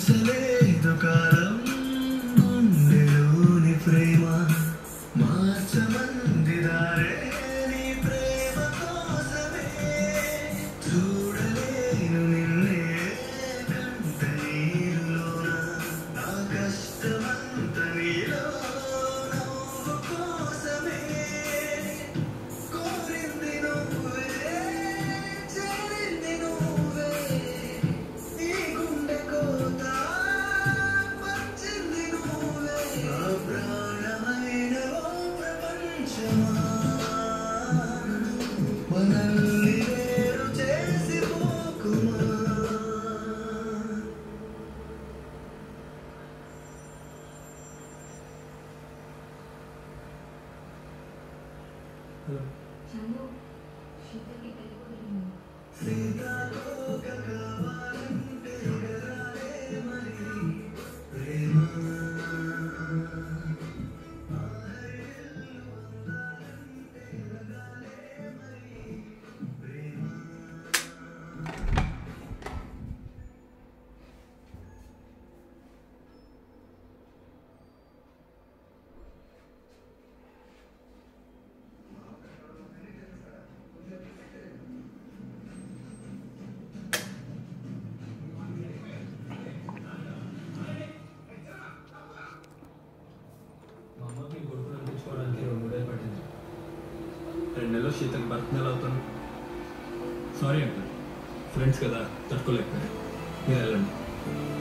మార్చలేదు కాలం గుండెలోని ప్రేమ మార్చమంది దారే నీ ప్రేమ కోసమే చూడలేను నిన్నే కంట నీరులోన నా కష్టమంత నీలో నవ్వు కోసమే కోరింది నువ్వే చేరింది నువ్వే నీ గుండె కోత పంచింది నువ్వే నా ప్రాణమైన ఓ ప్రపంచమా మనల్ని వేరు చేసి పోకుమా చందు శీతకి పెళ్లి కుదిరింది సీతాకోక కావాలంటే ఎగరాలే మరి ప్రేమ మా అమ్మకి ఈ కొడుకుని అనిపించుకోవడానికి రెండు మూడేళ్ళు పట్టింది రెండు నెలలు శీతకి భర్త నెల అవుతాను సారీ అంకుల్ ఫ్రెండ్స్ కదా తట్టుకోలేకపోయాను మీరు వెళ్ళండి